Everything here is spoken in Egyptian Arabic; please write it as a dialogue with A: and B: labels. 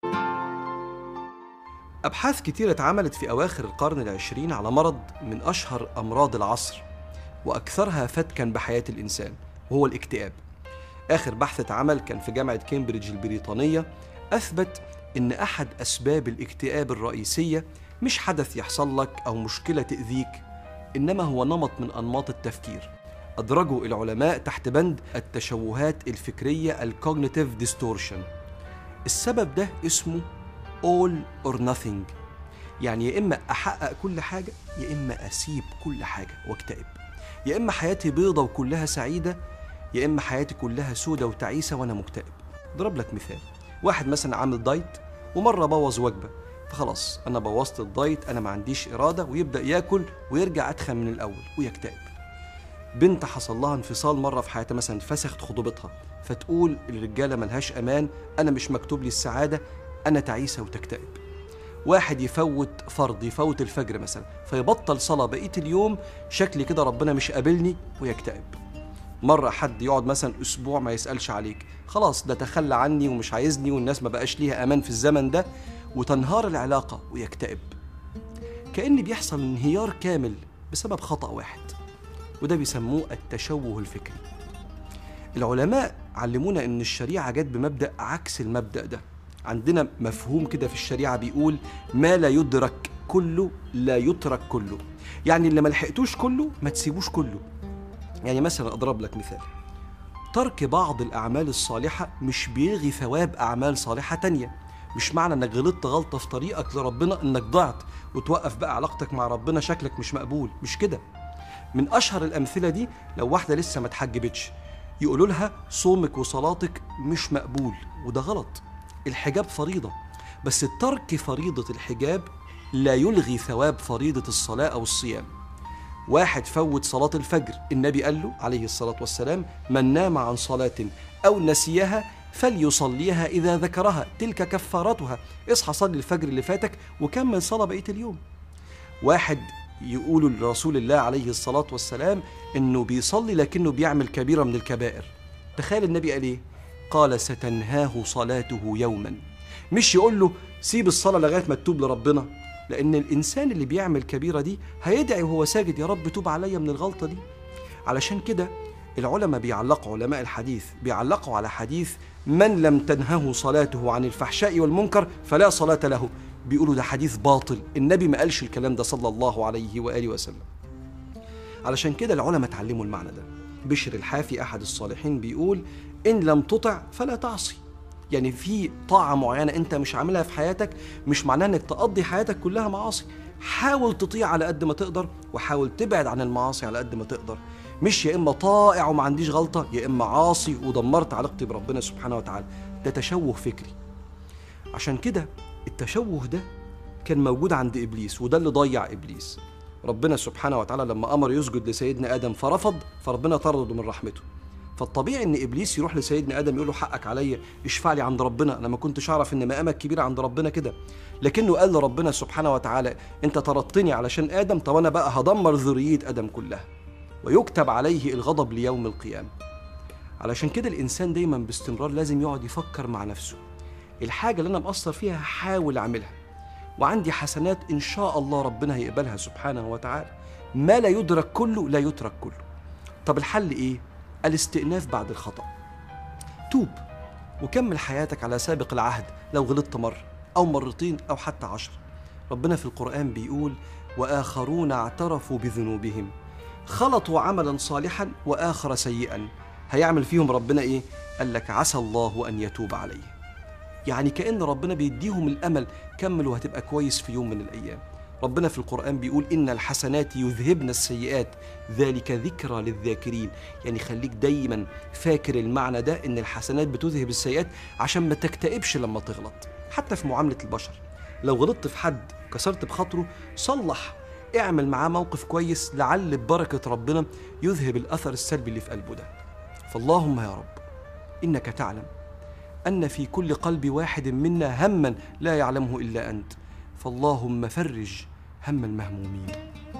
A: أبحاث كتيرة اتعملت في أواخر القرن العشرين على مرض من أشهر أمراض العصر وأكثرها فتكا بحياة الإنسان وهو الاكتئاب آخر بحث اتعمل كان في جامعة كامبريدج البريطانية أثبت إن أحد أسباب الاكتئاب الرئيسية مش حدث يحصل لك أو مشكلة تأذيك إنما هو نمط من أنماط التفكير أدرجه العلماء تحت بند التشوهات الفكرية الكوجنيتيف ديستورشن السبب ده اسمه all or nothing يعني يا إما أحقق كل حاجة يا إما أسيب كل حاجة واكتئب يا إما حياتي بيضة وكلها سعيدة يا إما حياتي كلها سودة وتعيسة وأنا مكتئب ضرب لك مثال واحد مثلا عامل دايت ومرة بوظ وجبة فخلاص أنا بوظت الدايت أنا ما عنديش إرادة ويبدأ ياكل ويرجع أتخن من الأول ويكتئب بنت حصل لها انفصال مرة في حياتها مثلا فسخت خطوبتها فتقول الرجالة ملهاش أمان أنا مش مكتوب لي السعادة أنا تعيسة وتكتئب واحد يفوت فرض يفوت الفجر مثلا فيبطل صلاة بقية اليوم شكلي كده ربنا مش قابلني ويكتئب مرة حد يقعد مثلا أسبوع ما يسألش عليك خلاص ده تخلى عني ومش عايزني والناس ما بقاش ليها أمان في الزمن ده وتنهار العلاقة ويكتئب كأن بيحصل انهيار كامل بسبب خطأ واحد وده بيسموه التشوه الفكري العلماء علمونا ان الشريعة جت بمبدأ عكس المبدأ ده عندنا مفهوم كده في الشريعة بيقول ما لا يدرك كله لا يترك كله يعني اللي ما لحقتوش كله ما تسيبوش كله يعني مثلا اضرب لك مثال ترك بعض الاعمال الصالحه مش بيلغي ثواب اعمال صالحه تانية مش معنى انك غلطت غلطه في طريقك لربنا انك ضعت وتوقف بقى علاقتك مع ربنا شكلك مش مقبول مش كده من اشهر الامثله دي لو واحده لسه ما اتحجبتش يقولوا لها صومك وصلاتك مش مقبول وده غلط الحجاب فريضه بس ترك فريضه الحجاب لا يلغي ثواب فريضه الصلاه او الصيام واحد فوت صلاة الفجر النبي قال له عليه الصلاة والسلام من نام عن صلاة أو نسيها فليصليها إذا ذكرها تلك كفارتها اصحى صلي الفجر اللي فاتك وكمل صلاة بقية اليوم واحد يقولوا لرسول الله عليه الصلاة والسلام إنه بيصلي لكنه بيعمل كبيرة من الكبائر تخيل النبي قال إيه قال ستنهاه صلاته يوما مش يقول له سيب الصلاة لغاية ما تتوب لربنا لأن الإنسان اللي بيعمل كبيرة دي هيدعي وهو ساجد يا رب توب عليا من الغلطة دي علشان كده العلماء بيعلقوا علماء الحديث بيعلقوا على حديث من لم تنهه صلاته عن الفحشاء والمنكر فلا صلاة له بيقولوا ده حديث باطل النبي ما قالش الكلام ده صلى الله عليه وآله وسلم علشان كده العلماء اتعلموا المعنى ده بشر الحافي أحد الصالحين بيقول إن لم تطع فلا تعصي يعني في طاعة معينة أنت مش عاملها في حياتك مش معناه إنك تقضي حياتك كلها معاصي حاول تطيع على قد ما تقدر وحاول تبعد عن المعاصي على قد ما تقدر مش يا إما طائع وما عنديش غلطة يا إما عاصي ودمرت علاقتي بربنا سبحانه وتعالى ده تشوه فكري عشان كده التشوه ده كان موجود عند إبليس وده اللي ضيع إبليس ربنا سبحانه وتعالى لما أمر يسجد لسيدنا آدم فرفض فربنا طرده من رحمته فالطبيعي ان ابليس يروح لسيدنا ادم يقول له حقك عليا اشفع لي عند ربنا انا ما كنتش اعرف ان مقامك كبير عند ربنا كده لكنه قال لربنا سبحانه وتعالى انت طردتني علشان ادم طب انا بقى هدمر ذريه ادم كلها ويكتب عليه الغضب ليوم القيامه علشان كده الانسان دايما باستمرار لازم يقعد يفكر مع نفسه الحاجه اللي انا مقصر فيها هحاول اعملها وعندي حسنات ان شاء الله ربنا هيقبلها سبحانه وتعالى ما لا يدرك كله لا يترك كله طب الحل ايه الاستئناف بعد الخطأ توب وكمل حياتك على سابق العهد لو غلطت مرة أو مرتين أو حتى عشر ربنا في القرآن بيقول وآخرون اعترفوا بذنوبهم خلطوا عملا صالحا وآخر سيئا هيعمل فيهم ربنا إيه؟ قال لك عسى الله أن يتوب عليه يعني كأن ربنا بيديهم الأمل كمل وهتبقى كويس في يوم من الأيام ربنا في القرآن بيقول إن الحسنات يذهبن السيئات ذلك ذكرى للذاكرين يعني خليك دايما فاكر المعنى ده إن الحسنات بتذهب السيئات عشان ما تكتئبش لما تغلط حتى في معاملة البشر لو غلطت في حد كسرت بخاطره صلح اعمل معاه موقف كويس لعل ببركة ربنا يذهب الأثر السلبي اللي في قلبه ده فاللهم يا رب إنك تعلم أن في كل قلب واحد منا هما لا يعلمه إلا أنت فاللهم فرج هم المهمومين